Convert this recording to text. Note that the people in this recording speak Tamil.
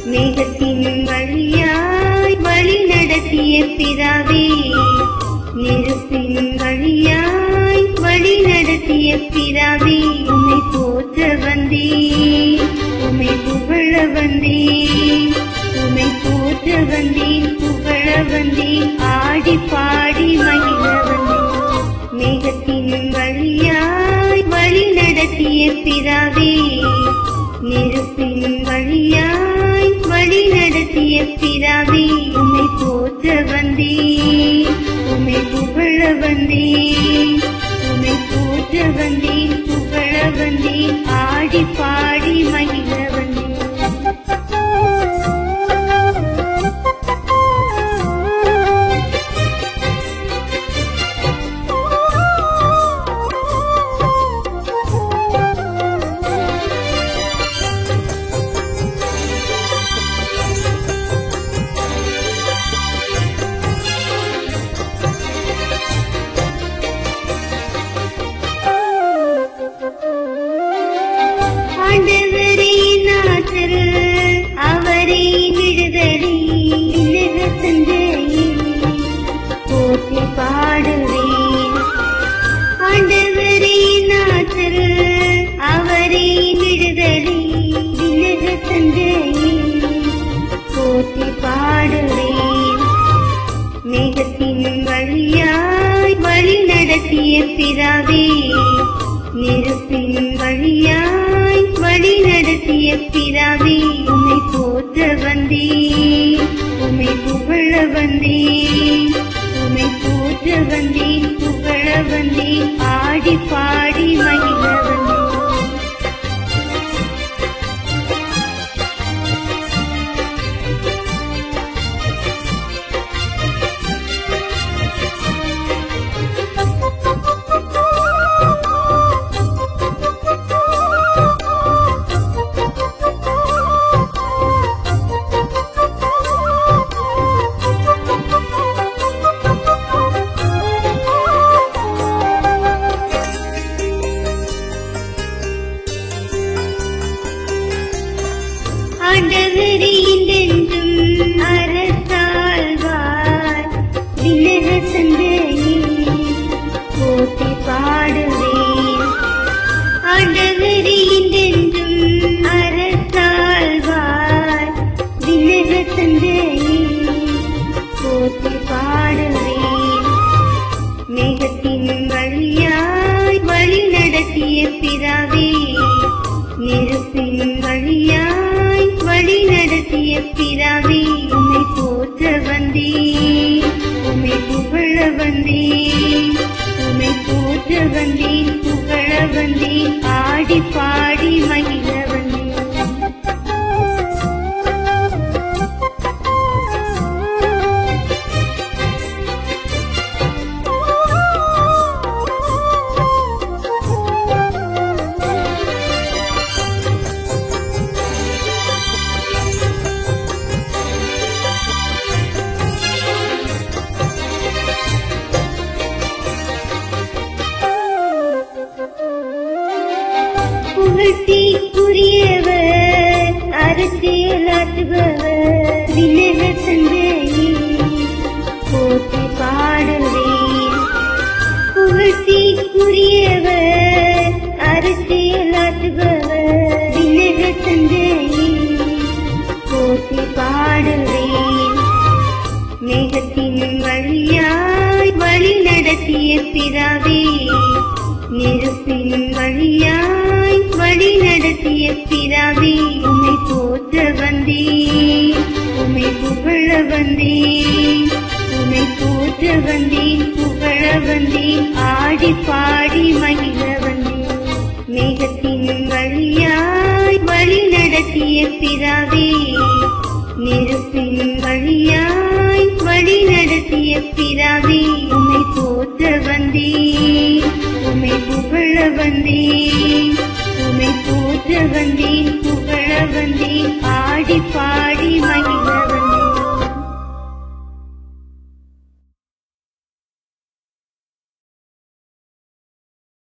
மேகத்தின் வழியாய் வழி நடத்திய பிதாவே நெருப்பின் வழியாய் வழி நடத்திய பிதாவே உம்மை போற்ற வந்தேன் உம்மை புகழ வந்தேன் உம்மை போற்ற வந்தேன் புகழ வந்தேன் ஆடி பாடி மகிழ வந்தேன் மேகத்தின் வழியாய் வழி நடத்திய பிதாவே நெருப்பின் வழியாய் வழி நடத்திய பிதாவே உம்மை போற்ற வந்தேன் உம்மை புகழ வந்தேன் உம்மை போற்ற வந்தேன் புகழ வந்தேன் ஆடி பாடி மகிழ வந்தேன் ஆண்டவரே நாத்தர் அவரே விடுதலை இல்லக தந்தையே போற்றி பாடுவேன் ஆண்டவரே நாத்தர் அவரே விடுதலை இல்லக தந்தையே போற்றி பாடுவேன் மேகத்தின் வழியாய் வழி நடத்திய பிதாவே நெருப்பின் வழியாய் வழி நடத்திய பிதாவே உம்மை போற்ற வந்தேன் உம்மை புகழ வந்தேன் உம்மை போற்ற வந்தேன் புகழ வந்தேன் ஆடி பாடி மகிழ வந்தேன் ஆண்டவரே என்றென்றும் அரசாழ்வார் விண்ணக தந்தையே போற்றி பாடுவேன் ஆண்டவரே என்றென்றும் அரசாழ்வார் விண்ணக தந்தையே போற்றி பாடுவேன் மேகத்தின் வழியாய் வழி நடத்திய பிதாவே நெருப்பின் வழியாய் வழி நடத்திய பிதாவே உம்மை போற்ற வந்தேன் உம்மை புகழ வந்தேன் உம்மை போற்ற வந்தேன் புகழ வந்தேன் ஆடி பாடி மகிழ வந்தேன் புகழ்ச்சிக்குரியவர் அரசியலாற்றுபவர் விண்ணக தந்தையே போற்றி பாடுவேன் புகழ்ச்சிக்குரியவர் அரசியலாற்றுபவர் விண்ணக தந்தையே போற்றி பாடுவேன் மேகத்தின் வழியாய் வழி நடத்திய பிதாவே நெருப்பின் வழியாய் வழி நடத்திய பிதாவே உம்மை போற்ற வந்தேன் உம்மை புகழ வந்தேன் உம்மை போற்ற வந்தேன் புகழ வந்தேன் ஆடி பாடி மகிழ வந்தேன் மேகத்தின் வழியாய் வழி நடத்திய பிதாவே நெருப்பின் வழியாய் வழி நடத்திய பிதாவே உம்மை போற்ற வந்தேன் உம்மை புகழ வந்தேன் உம்மை போற்ற வந்தேன் புகழ வந்தேன் ஆடி பாடி மகிழ